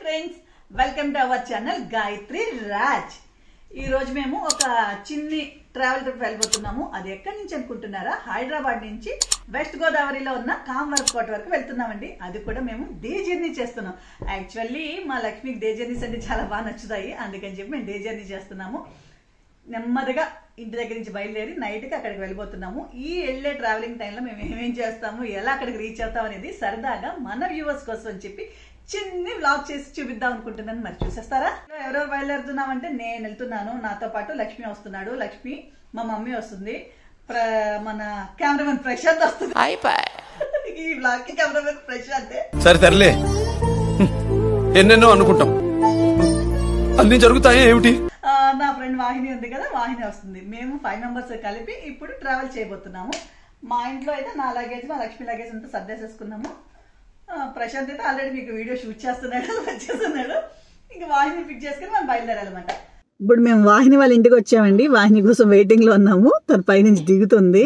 Friends welcome to our channel Gayatri Raj ఈ రోజు మేము ఒక చిన్ని ట్రావెల్ ట్రిప్ వెళ్ళిపోతున్నాము అది ఎక్కడి నుంచి అనుకుంటున్నారా హైదరాబాద్ నుంచి వెస్ట్ గోదావరిలో ఉన్న కామవర్క్ కోట వరకు వెళ్తున్నామండి అది కూడా మేము డే జర్నీ చేస్తున్నాం యాక్చువల్లీ మా లక్ష్మికి డే జర్నీస్ అంటే చాలా బాగా నచ్చుతాయి అందుకని చెప్పి మేము డే జర్నీ చేస్తున్నాము నెమ్మదిగా ఇంటి దగ్గర నుంచి బయలుదేరి నైట్కి అక్కడికి వెళ్ళిపోతున్నాము ఈ వెళ్ళే ట్రావెలింగ్ టైంలో మేము ఏమేం చేస్తాము ఎలా అక్కడికి రీచ్ అవుతాం అనేది సరదాగా మన వ్యూవర్స్ కోసం అని చెప్పి చిన్ని వ్లాగ్ చేసి చూపిద్దాం అనుకుంటున్నాను మరి చూసేస్తారా ఎవరెవరు బయలుదేరుతున్నామంటే నేను వెళ్తున్నాను నాతో పాటు లక్ష్మి వస్తున్నాడు లక్ష్మి మా మమ్మీ వస్తుంది ప్ర మన కెమెరామెన్ ప్రశాంత్ వస్తుంది ఈ వ్లాగ్ కి కెమెరామెన్ ప్రశాంతే సరే తరలే హ్మ్. ఎన్నెన్నో అనుకుంటాం అన్ని జరుగుతాయా ఏమిటి ఆ, నా ఫ్రెండ్ వాహిని ఉంది కదా వాహిని వస్తుంది మేము ఫైవ్ మెంబర్స్ కలిపి ఇప్పుడు ట్రావెల్ చేయబోతున్నాము మా ఇంట్లో అయితే నా లగేజ్ మా లక్ష్మి లగేజ్ అంతా సర్దేసేసుకున్నాము ఆ, ప్రశాంత్ అయితే ఆల్రెడీ మీకు వీడియో షూట్ చేస్తున్నాడు వచ్చేస్తున్నాడు ఇంకా వాహిని పిక్ చేసుకుని మనం బయలుదేరాలన్నమాట ఇప్పుడు మేము వాహిని వాళ్ళ ఇంటికి వచ్చామండి వాహిని కోసం వెయిటింగ్ లో ఉన్నాము తన పైనుంచి దిగుతుంది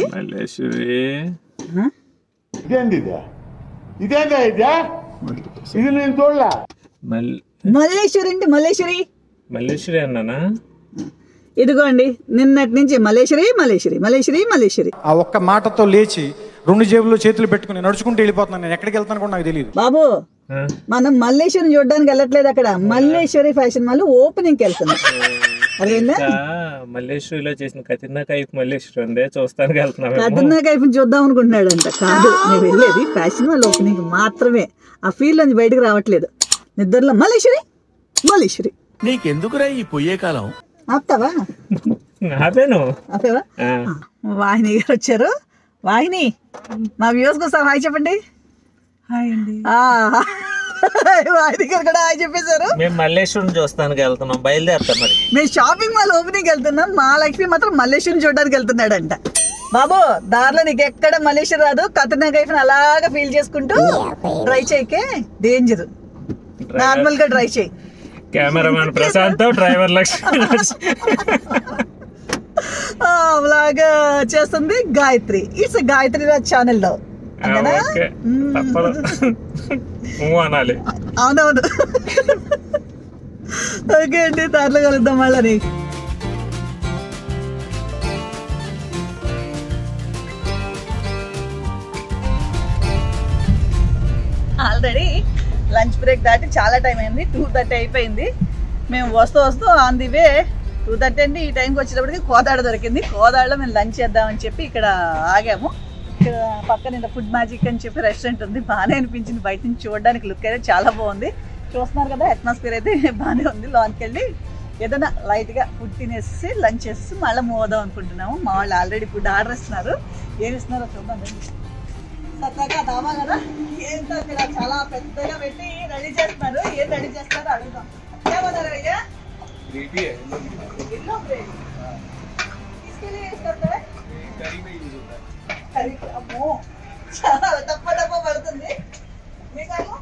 ఇదేంది ఇది ఇదేందా ఇదే ఇది నేను చూడలే మల్ మల్లేశ్వరి అండి మల్లేశ్వరి మల్లేశ్వరి అన్నానా ఇదిగోండి నిన్నటి నుంచి మల్లేశ్వరి మల్లేశ్వరి మల్లేశ్వరి మల్లేశ్వరి ఆ ఒక్క మాటతో లేచి రెండు జేబుల్లో చేతులు పెట్టుకుని నడుచుకుంటూ వెళ్ళిపోతున్నాను నేను ఎక్కడికి వెళ్తాను కూడా నాకు తెలియదు బాబు ఆ, మనం మల్లేశ్వరిని చూడడానికి వెళ్ళట్లేదు అక్కడ మల్లేశ్వరి ఫ్యాషన్ మాల్ ఓపెనింగ్ కి వెళ్తున్నాం అదేనా ఇంకా మల్లేశ్వరిలో చేసిన కతిన్నా కైఫ్ మల్లేశ్వరి ఉంది చూస్తానికి వెళ్తున్నామేమో కథన్నా కైపు చూద్దాం అనుకుంటున్నాడంట కాదు నేను వెళ్ళేది ఫ్యాషన్ మాల్ ఓపెనింగ్ మాత్రమే ఆ ఫీల్డ్ నుంచి బయటకు రావట్లేదు నిద్రలో మల్లేశ్వరి మల్లేశ్వరి నీకెందుకురా ఈ పొయ్యే కాలం ఆపుతావా నాపేను ఆపేవా ఆ, వాహిని గారు వచ్చారు వాహిని మా వ్యూస్ కోసం హాయ్ చెప్పండి హాయ్ అండి వాహిని గారు కూడా హాయ్ చెప్పేశారు మేము మల్లేశ్వరిని చూస్తానికి వెళ్తున్నాం బయలుదేరుతాం మరి మేము షాపింగ్ మాల్ ఓపెనింగ్ వెళ్తున్నాం మా లక్ష్మి మాత్రం మల్లేశ్వరిని చూడడానికి వెళ్తున్నాడంట బాబు దారిలో నీకు ఎక్కడ మలేషియా రాదు కథన కైఫ్ అలాగా ఫీల్ చేసుకుంటూ డ్రై చేయకే డేంజర్ నార్మల్ గా డ్రై చేయి కెమెరామెన్ ప్రశాంత్ డ్రైవర్ లక్ష్మి ఆ, అలాగా చేస్తుంది గాయత్రి ఇట్స్ గాయత్రి రాజ్ ఛానల్లో ఆ, ఓకే తప్పదు ఊ అనాలి అవునవును ఓకే అండి దారిలో కలుద్దాం మళ్ళీ ఆల్రెడీ లంచ్ బ్రేక్ దాటి చాలా టైం అయింది టూ థర్టీ అయిపోయింది మేము వస్తూ వస్తూ on the way two thirty అండి ఈ టైంకి వచ్చేటప్పటికి కోదాడ దొరికింది కోదాడలో మేము లంచ్ చేద్దామని చెప్పి ఇక్కడ ఆగాము ఇక్కడ పక్కన ఇంత ఫుడ్ మ్యాజిక్ అని చెప్పి రెస్టారెంట్ ఉంది బాగానే అనిపించింది బయట నుంచి చూడడానికి లుక్ అయితే చాలా బాగుంది చూస్తున్నారు కదా అట్మాస్ఫియర్ అయితే బాగానే ఉంది లోనికి వెళ్ళి ఏదైనా లైట్గా ఫుడ్ తినేసి లంచ్ చేసి మళ్ళీ మూవ్ అవుదాం అనుకుంటున్నాము మా వాళ్ళు ఆల్రెడీ ఫుడ్ ఆర్డర్ ఇస్తున్నారు ఏమి ఇస్తున్నారో చూద్దాం రండి. సరదాగా దామా కదా ఏంటో ఇక్కడ చాలా పెద్దగా పెట్టి రెడీ చేస్తున్నారు ఏం రెడీ చేస్తారో అడుగుదాం ఏమన్నారు అయ్యా ఎల్లో గ్రేవీ తీసుకెళ్ళి వేస్తారు కర్రీ అమ్మో చాలా డబ్బ డబ్బ పడుతుంది మీకేమో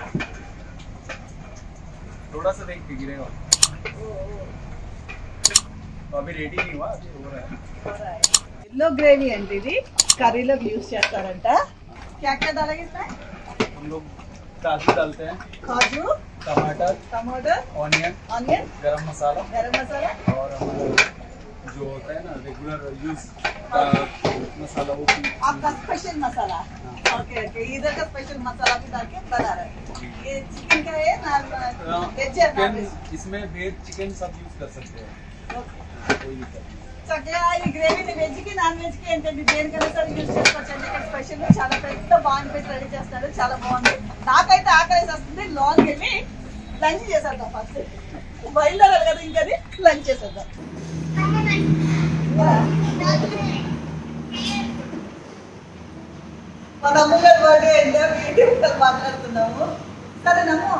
थोड़ा सा देख के गिरेगा तो अभी रेडी नहीं हुआ अभी हो रहा है ఎల్లో గ్రేవీ అండి ఇది కర్రీలోకి యూస్ చేస్తారంట క్యా క్యా డలాగిస్తా हम लोग काजू डालते हैं కాజు टमाटर टमाटर ऑनियन ऑनियन गरम मसाला गरम मसाला और हमारा जो होता है ना रेगुलर यूज मसाला वो भी आपका स्पेशल मसाला ओके ओके इधर का स्पेशल मसाला भी डाल के बना रहे हैं ये चिकन का है नॉन वेज है नॉन चिकन वेज इसमें वेज चिकन सब यूज कर सकते हैं कोई दिक्कत नहीं చక్కగా ఈ గ్రేవీని వెజ్ కి నాన్ వెజ్ కి ఏంటంటే దేనికైనా సరే యూజ్ చేసుకోవచ్చు అండి ఇక్కడ స్పెషల్ చాలా పెద్ద బాగుంది పెట్టి రెడీ చేస్తారు చాలా బాగుంది నాకైతే ఆకలి వస్తుంది లోన్కి వెళ్ళి లంచ్ చేసేద్దాం ఫస్ట్ బయలుదేరాలి కదా ఇంకది లంచ్ చేసేద్దాం మా తమ్ముగారి బర్త్డే అంటే ఇంటి ముందర మాట్లాడుతున్నాము సరే నమ్ము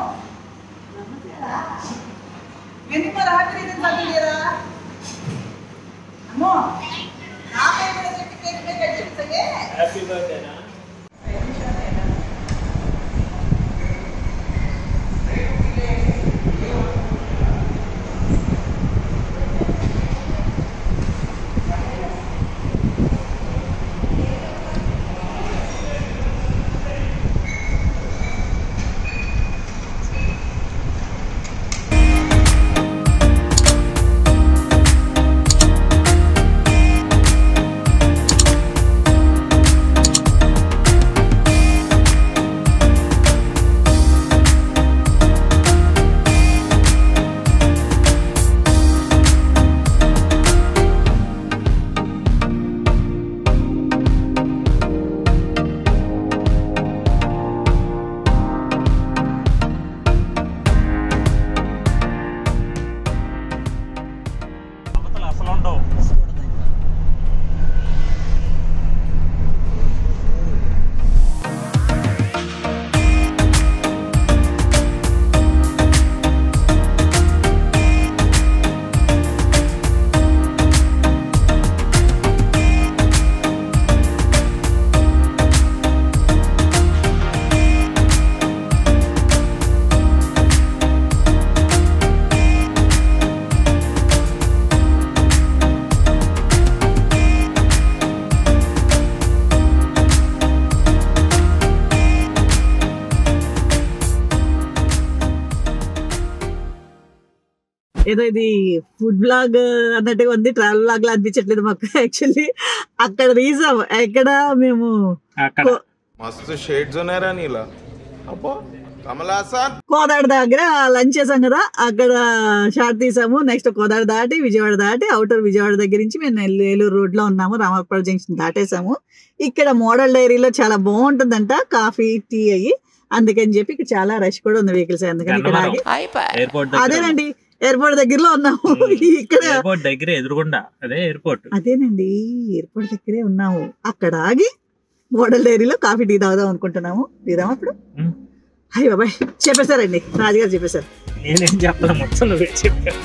ఎందుకు మరి హ్యాపీ రీజన్ చదివేరా అమ్మో నా పేరు మీద చెప్పి కేక్ మీద కట్ చేస్తాగే హ్యాపీ బర్త్డేనా ఆ ఏదో ఇది ఫుడ్ బ్లాగ్ అన్నట్టుగా ఉంది ట్రావెల్ బ్లాగ్ లా అనిపించట్లేదు మాకు యాక్చువల్లీ అక్కడ తీసాం ఎక్కడ మేము అక్కడ కో- मस्त शेड जो नाही राणीला अप्पा कमला असा కోదాడ దగ్గర లంచ్ చేసాం కదా అక్కడ షార్ట్ తీసాము నెక్స్ట్ కోదాడ దాటి విజయవాడ దాటి అవుటర్ విజయవాడ దగ్గర నుంచి మేము నెల్లు- ఏలూరు రోడ్ లో ఉన్నాము రామాపురం జంక్షన్ దాటేసాము ఇక్కడ మోడల్ డైరీలో చాలా బాగుంటుందంట కాఫీ టీ అయ్యి అందుకని చెప్పి ఇక్కడ చాలా రష్ కూడా ఉంది వెహికల్స్ అందుకని ఇక్కడ ఆగి ఎయిర్పోర్ట్ దగ్గర అదేనండి ఎయిర్పోర్ట్ దగ్గరలో ఉన్నాము ఇక్కడ ఎయిర్పోర్ట్ దగ్గర ఎదురుగుండా అదే ఎయిర్పోర్ట్ అదేనండి ఎయిర్పోర్ట్ దగ్గరే ఉన్నాము అక్కడ ఆగి మోడల్ డైరీలో కాఫీ టీ తాగుదాం అనుకుంటున్నాము టీదాం అప్పుడు ఉమ్. అయ్యి బాబాయ్ చెప్పేశారండి రాజుగారు చెప్పేశారు నేనేం చెప్పాలి మొత్తం నువ్వే చెప్పా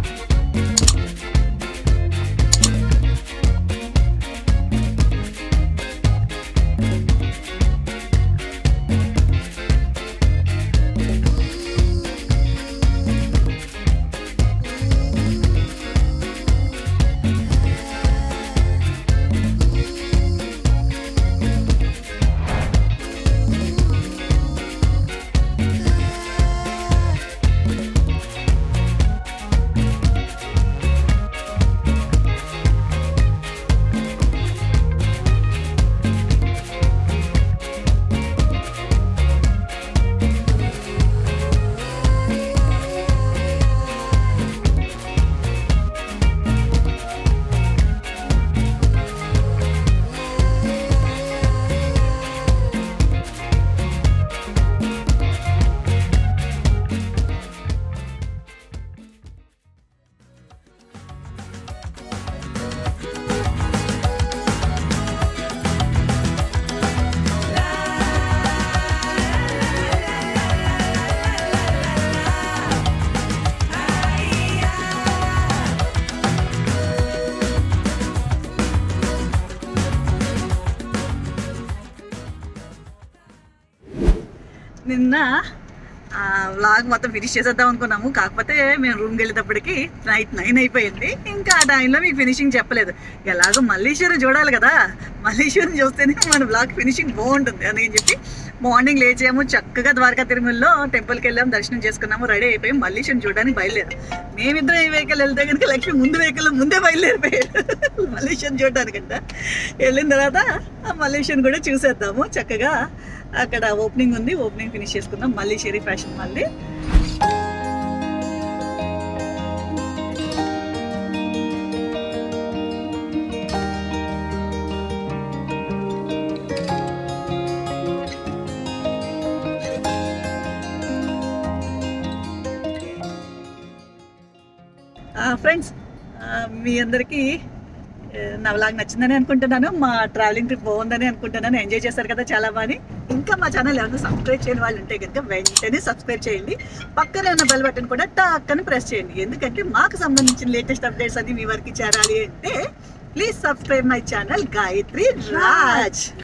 నిన్న వ్లాగ్ మొత్తం ఫినిష్ చేసేద్దాం అనుకున్నాము కాకపోతే మేము రూమ్కి వెళ్ళేటప్పటికి నైట్ నైన్ అయిపోయింది ఇంకా ఆ టైంలో మీకు ఫినిషింగ్ చెప్పలేదు ఎలాగో మల్లీశ్వరం చూడాలి కదా మల్లీశ్వరం చూస్తేనే మన బ్లాగ్ ఫినిషింగ్ బాగుంటుంది అని చెప్పి మార్నింగ్ లేచాము చక్కగా ద్వారకా తిరుమలలో టెంపుల్కి వెళ్ళాము దర్శనం చేసుకున్నాము రెడీ అయిపోయి మల్లీశ్వరం చూడడానికి బయలుదేరాం మేమిద్దరం ఈ వెహికల్ వెళ్తే కనుక లక్ష్మి ముందు వెహికల్ ముందే బయలుదేరిపోయాడు మల్లీశ్వరం చూడడానికంట వెళ్ళిన తర్వాత ఆ మల్లీశ్వరం కూడా చూసేద్దాము చక్కగా అక్కడ ఓపెనింగ్ ఉంది ఓపెనింగ్ ఫినిష్ చేసుకుందాం మళ్ళీ షెరీ ఫ్యాషన్ మళ్ళీ ఫ్రెండ్స్ మీ అందరికీ ఆ, నా వ్లాగ్ నచ్చిందని అనుకుంటున్నాను మా ట్రావెలింగ్ ట్రిప్ బాగుందని అనుకుంటున్నాను ఎంజాయ్ చేశారు కదా చాలా బాగా ఇంకా మా ఛానల్ ఎవరైనా సబ్స్క్రైబ్ చేయని వాళ్ళు ఉంటే కనుక వెంటనే సబ్స్క్రైబ్ చేయండి పక్కనే ఉన్న బెల్ బటన్ కూడా టక్కని ప్రెస్ చేయండి ఎందుకంటే మాకు సంబంధించిన లేటెస్ట్ అప్డేట్స్ అన్ని మీ వరకు చేరాలి అంటే please subscribe my channel Gayatri Raj